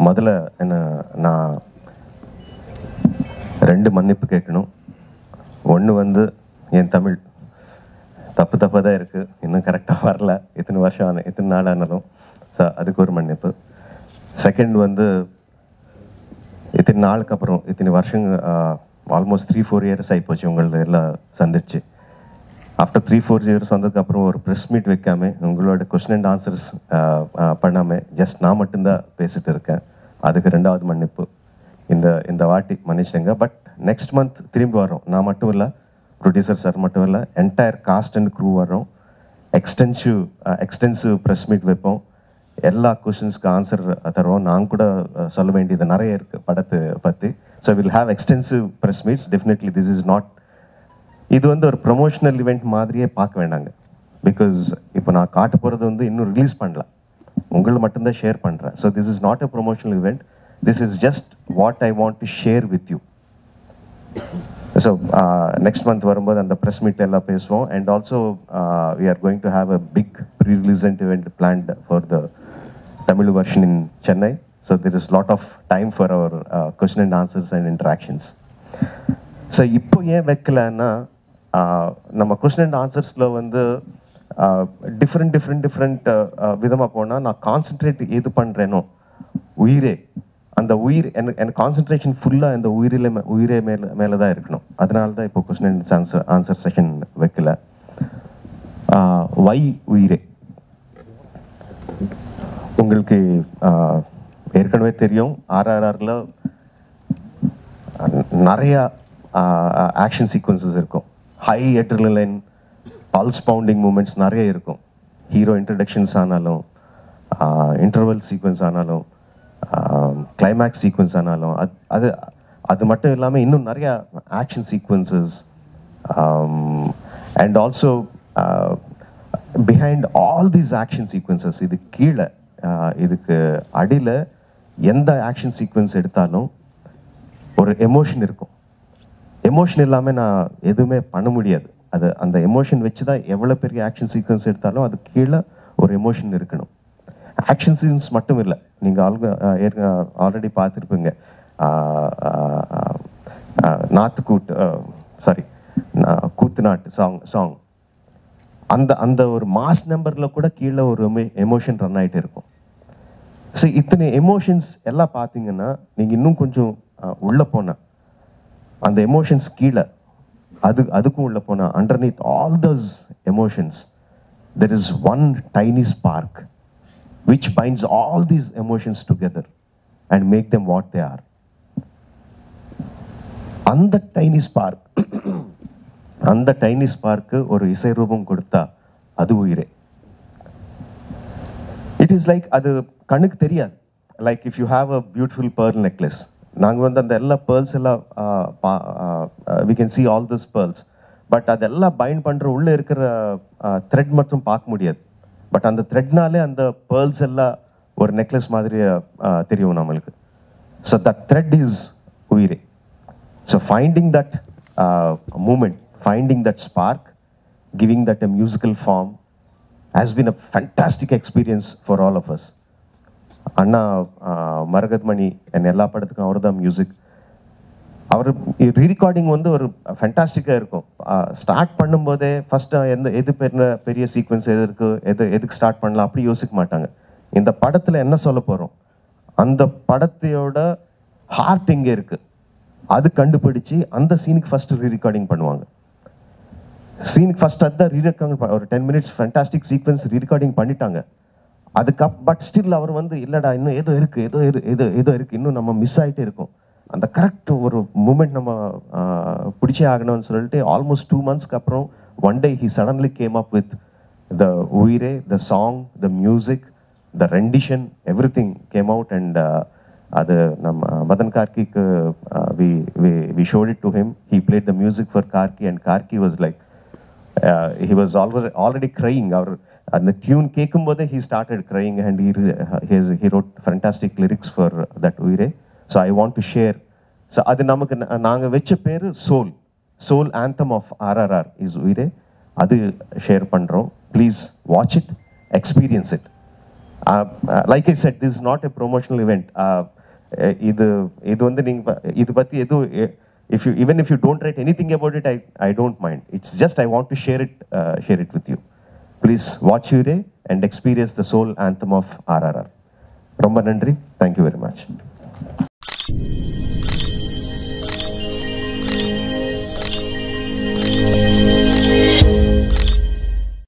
முதல்ல என்ன நான் ரெண்டு மன்னிப்பு கேட்கணும் ஒன்று வந்து என் தமிழ் தப்பு தப்பாக தான் இருக்குது இன்னும் கரெக்டாக வரல இத்தனை வருஷம் ஆன இத்தனை நாள் ஆனாலும் ஸோ அதுக்கு ஒரு மன்னிப்பு செகண்ட் வந்து இத்தனை நாளுக்கு அப்புறம் இத்தனை வருஷம் ஆல்மோஸ்ட் த்ரீ ஃபோர் இயர்ஸ் ஆகிப்போச்சு உங்களை எல்லாம் சந்திச்சு ஆஃப்டர் த்ரீ ஃபோர் இயர்ஸ் வந்ததுக்கப்புறம் ஒரு ப்ரெஸ் மீட் வைக்காம உங்களோட கொஸ்டின் அண்ட் ஆன்சர்ஸ் பண்ணாமல் ஜஸ்ட் நான் மட்டும்தான் பேசிட்டு இருக்கேன் அதுக்கு ரெண்டாவது மன்னிப்பு இந்த இந்த வாட்டி மன்னிச்சிடுங்க பட் நெக்ஸ்ட் மந்த் திரும்பி வரோம் நான் மட்டும் இல்லை ப்ரொடியூசர் சார் மட்டும் இல்லை என்டையர் காஸ்ட் அண்ட் க்ரூ வரோம் எக்ஸ்டென்சிவ் எக்ஸ்டென்சிவ் ப்ரெஸ் மீட் வைப்போம் எல்லா கொஷின்ஸ்க்கு ஆன்சர் தருவோம் நான் கூட அஹ், சொல்ல வேண்டியது நிறைய இருக்குது படத்தை பற்றி so will have extensive press meets definitely this is not இது வந்து ஒரு ப்ரொமோஷனல் இவெண்ட் மாதிரியே பார்க்க வேண்டாங்க பிகாஸ் இப்போ நான் காட்ட போகிறது வந்து இன்னும் ரிலீஸ் பண்ணல உங்களை மட்டும்தான் ஷேர் பண்ணுறேன் so this is not a promotional event this is just what I want to share with you so next month வரும்போது அந்த ப்ரெஸ் மீட் எல்லாம் பேசுவோம் and also we are going to have a big pre release event planned for the Tamil version in Chennai so there is lot of time for our question and answers and interactions so இப்போ ஏன் வைக்கலன்னா ஆஹ், நம்ம question and ஆன்சர்ஸில் வந்து different different different விதமாக போனால் நான் concentrate எது பண்ணுறேனோ உயிரே அந்த உயிர் எனக்கு எனக்கு கான்சென்ட்ரேஷன் ஃபுல்லாக இந்த உயிரில் மே- உயிரே மேலே மேலே தான் இருக்கணும் அதனால தான் இப்போ question and answer answer session வைக்கல வை உயிரே உங்களுக்கு ஆஹ், ஏற்கனவே தெரியும் ஆர்ஆர்ஆரில் நிறைய ஆக்ஷன் சீக்வன்சஸ் இருக்கும் high adrenaline pulse pounding moments நிறைய இருக்கும் ஹீரோ இன்ட்ரடக்ஷன்ஸ் ஆனாலும் இன்டர்வல் சீக்வன்ஸ் ஆனாலும் கிளைமேக்ஸ் சீக்வன்ஸ் ஆனாலும் அது அது அது மட்டும் இல்லாமல் இன்னும் நிறைய action sequences and also behind all these action sequences இது கீழே ஆஹ், இதுக்கு அடியில் எந்த ஆக்ஷன் சீக்வன்ஸ் எடுத்தாலும் ஒரு எமோஷன் இருக்கும் எமோஷன் இல்லாமல் நான் எதுவுமே பண்ண முடியாது அது அந்த எமோஷன் வச்சு தான் எவ்வளோ பெரிய ஆக்ஷன் சீக்வன்ஸ் எடுத்தாலும் அது கீழே ஒரு எமோஷன் இருக்கணும் ஆக்ஷன் சீன்ஸ் மட்டும் இல்லை நீங்கள் ஆல்க ஆல்ரெடி பார்த்துருப்பீங்க நாத்து கூட்டு சாரி கூத்து நாட்டு சாங் சாங் அந்த அந்த ஒரு மாஸ் நம்பரில் கூட கீழே ஒரு எமோஷன் ரன் ஆகிட்டு இருக்கும் ஸோ இத்தனை எமோஷன்ஸ் எல்லாம் பார்த்தீங்கன்னா நீங்கள் இன்னும் கொஞ்சம் அஹ், உள்ள போன அந்த எமோஷன்ஸ் கீழே அது அதுக்கும் உள்ள போனா underneath all those emotions there is one tiny spark which binds all these emotions together and make them what they are அந்த டைனி ஸ்பார்க் அந்த டைனி ஸ்பார்க்கு ஒரு இசை ரூபம் கொடுத்தா அது உயிரே இட் இஸ் லைக் அது கண்ணுக்கு தெரியாது like if you have a beautiful pearl necklace நாங்கள் வந்து அந்த எல்லா பேர்ல்ஸ் எல்லாம் we can see all this pearls but அதெல்லாம் பைண்ட் பண்ணுற உள்ளே இருக்கிற த்ரெட் மட்டும் பார்க்க முடியாது பட் அந்த த்ரெட்னாலே அந்த பேர்ல்ஸ் எல்லாம் ஒரு நெக்லஸ் மாதிரி ஆஹ், தெரியும் நம்மளுக்கு so that thread is Uyire so finding that moment finding that spark giving that a musical form has been a fantastic experience for all of us. அண்ணா மரகத் மணி என் எல்லா படத்துக்கும் அவர் தான் மியூசிக் அவர் ரீரெக்கார்டிங் வந்து ஒரு ஃபென்டாஸ்டிக்காக இருக்கும் ஸ்டார்ட் பண்ணும்போதே ஃபஸ்ட்டு எந்த எது பெரிய பெரிய சீக்வன்ஸ் எது இருக்கு எது எதுக்கு ஸ்டார்ட் பண்ணலாம் அப்படி யோசிக்க மாட்டாங்க இந்த படத்தில் என்ன சொல்ல போகிறோம் அந்த படத்தையோட ஹார்ட் எங்கே இருக்குது அது கண்டுபிடிச்சு அந்த சீனுக்கு ஃபஸ்ட்டு ரீரெக்கார்டிங் பண்ணுவாங்க சீனுக்கு ஃபர்ஸ்ட் அதுதான் ரீரெக்கார்டிங் ஒரு ten minutes fantastic sequence rerecording பண்ணிட்டாங்க அதுக்கப் பட் ஸ்டில் அவர் வந்து இல்லடா இன்னும் ஏதோ இருக்கு ஏதோ இரு ஏதோ ஏதோ இருக்கு இன்னும் நம்ம மிஸ் ஆகிட்டே இருக்கோம் அந்த கரெக்ட் ஒரு மூமெண்ட் நம்ம ஆஹ், பிடிச்சே ஆகணும்னு சொல்லிட்டு ஆல்மோஸ்ட் டூ மந்த்ஸ்க்கு அப்புறம் one day he suddenly came up with the Uyire the song the music the rendition everything came out and அது நம்ம மதன் கார்கிக்கு we we showed it to him he played the music for Karky and Karky was like he was already already crying அவர் அந்த tune கேட்கும்போதே he started crying and he has he wrote fantastic lyrics for that Uyire so I want to share so அது நமக்கு நாங்கள் வச்ச பேர் soul soul anthem of RRR is Uyire அது share பண்ணுறோம் please watch it experience it like I said this not a promotional event இது இது வந்து நீங்கள் இது பற்றி எதுவும் if you even if you don't write anything about it I I don't mind it's just I want to share it share it with you please watch Uyire and experience the soul anthem of RRR ரொம்ப நன்றி thank you very much